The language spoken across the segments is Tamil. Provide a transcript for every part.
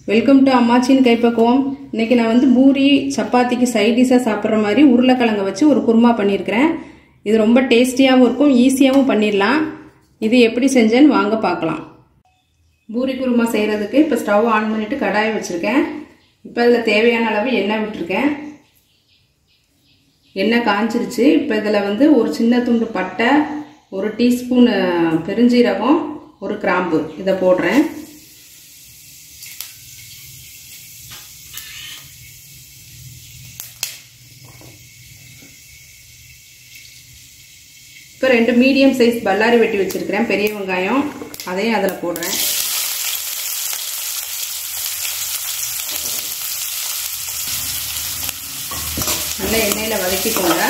வெல்கம் டு அம்மாச்சின் கைப்பக்குவம் இன்னைக்கு நான் வந்து பூரி சப்பாத்திக்கு சைட் டிஷ்ஷாக சாப்பிட்ற மாதிரி உருளைக்கிழங்க வச்சு ஒரு குருமா பண்ணியிருக்கிறேன் இது ரொம்ப டேஸ்டியாகவும் இருக்கும் ஈஸியாகவும் பண்ணிடலாம் இது எப்படி செஞ்சேன்னு வாங்க பார்க்கலாம் பூரி குருமா செய்கிறதுக்கு இப்போ ஸ்டவ் ஆன் பண்ணிவிட்டு கடாயை வச்சுருக்கேன் இப்போ அதில் தேவையான அளவு எண்ணெய் விட்டுருக்கேன் எண்ணெய் காஞ்சிருச்சு இப்போ இதில் வந்து ஒரு சின்ன துண்டு பட்டை ஒரு டீஸ்பூன் பெருஞ்சீரகம் ஒரு கிராம்பு இதை போடுறேன் இப்போ ரெண்டு மீடியம் சைஸ் பல்லாரி வெட்டி வச்சுருக்கிறேன் பெரிய வெங்காயம் அதையும் அதில் போடுறேன் நல்ல எண்ணெயில் வதக்கிக்கோங்க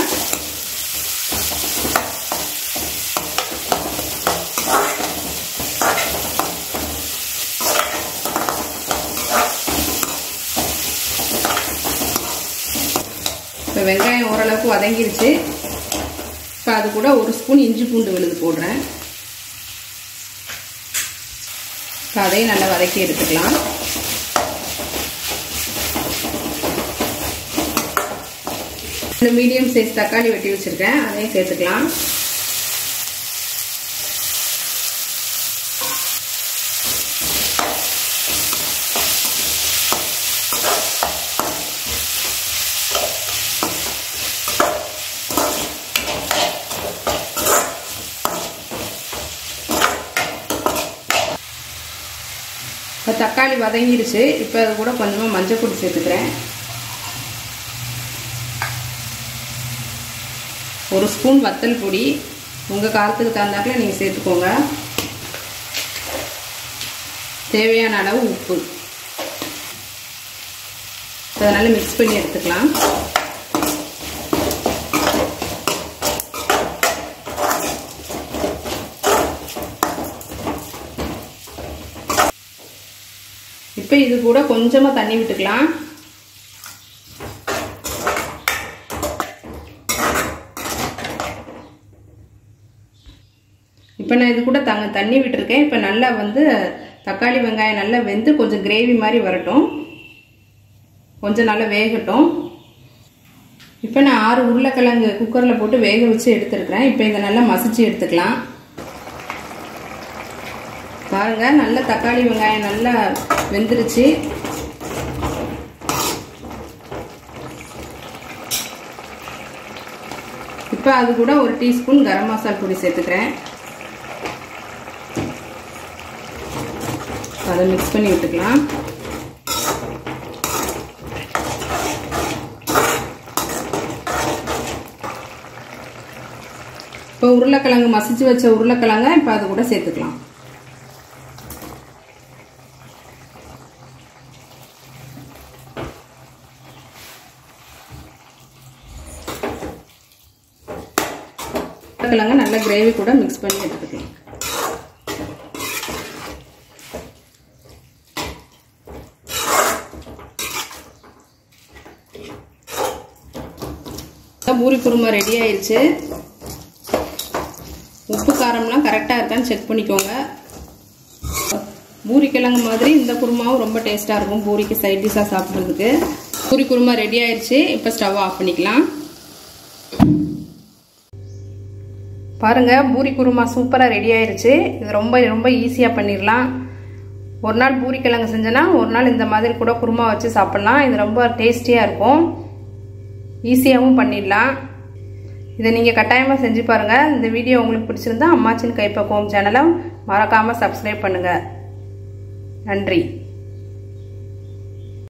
இப்போ வெங்காயம் ஓரளவுக்கு வதங்கிருச்சு இப்போ அது கூட ஒரு ஸ்பூன் இஞ்சி பூண்டு விழுது போடுறேன் இப்போ அதையும் நல்லா வதக்கி எடுத்துக்கலாம் இந்த மீடியம் சைஸ் தக்காளி வெட்டி வச்சுருக்கேன் அதையும் சேர்த்துக்கலாம் இப்போ தக்காளி வதங்கிருச்சு இப்போ அது கூட கொஞ்சமாக மஞ்சள் பொடி சேர்த்துக்கிறேன் ஒரு ஸ்பூன் வத்தல் பொடி உங்கள் காரத்துக்கு தகுந்தாக்கில் நீங்கள் சேர்த்துக்கோங்க தேவையான அளவு உப்பு அதனால் மிக்ஸ் பண்ணி எடுத்துக்கலாம் இப்போ இது கூட கொஞ்சமாக தண்ணி விட்டுக்கலாம் இப்போ நான் இது கூட தங்க தண்ணி விட்டுருக்கேன் இப்போ நல்லா வந்து தக்காளி வெங்காயம் நல்லா வெந்து கொஞ்சம் கிரேவி மாதிரி வரட்டும் கொஞ்சம் நல்லா வேகட்டும் இப்போ நான் ஆறு உருளைக்கிழங்கு குக்கரில் போட்டு வேக வச்சு எடுத்துருக்கிறேன் இப்போ இதை நல்லா மசிச்சு எடுத்துக்கலாம் பாருங்க நல்ல தக்காளி வெங்காயம் நல்லா வெந்துருச்சு இப்போ அது கூட ஒரு டீஸ்பூன் கரம் மசாலா பொடி சேர்த்துக்கிறேன் அதை மிக்ஸ் பண்ணி விட்டுக்கலாம் இப்போ உருளைக்கிழங்கு மசிச்சு வச்ச உருளைக்கிழங்க இப்போ அது கூட சேர்த்துக்கலாம் உருளைக்கிழங்க நல்ல கிரேவி கூட மிக்ஸ் பண்ணி எடுத்துக்கலாம் பூரி குருமா ரெடி ஆயிடுச்சு உப்பு காரம்லாம் கரெக்டாக இருக்கான்னு செக் பண்ணிக்கோங்க பூரி கிழங்கு மாதிரி இந்த குருமாவும் ரொம்ப டேஸ்ட்டாக இருக்கும் பூரிக்கு சைட் டிஷ்ஷாக சாப்பிட்றதுக்கு பூரி குருமா ரெடி ஆயிடுச்சு இப்போ ஸ்டவ் ஆஃப் பண்ணிக்கலாம் பாருங்க பூரி குருமா சூப்பராக ரெடி ஆயிடுச்சு இது ரொம்ப ரொம்ப ஈஸியாக பண்ணிடலாம் ஒரு நாள் பூரி கிழங்கு செஞ்சேன்னா ஒரு நாள் இந்த மாதிரி கூட குருமா வச்சு சாப்பிட்லாம் இது ரொம்ப டேஸ்டியாக இருக்கும் ஈஸியாகவும் பண்ணிடலாம் இதை நீங்கள் கட்டாயமாக செஞ்சு பாருங்கள் இந்த வீடியோ உங்களுக்கு பிடிச்சிருந்தா அம்மாச்சின் கைப்பக்குவம் சேனலை மறக்காமல் சப்ஸ்கிரைப் பண்ணுங்கள் நன்றி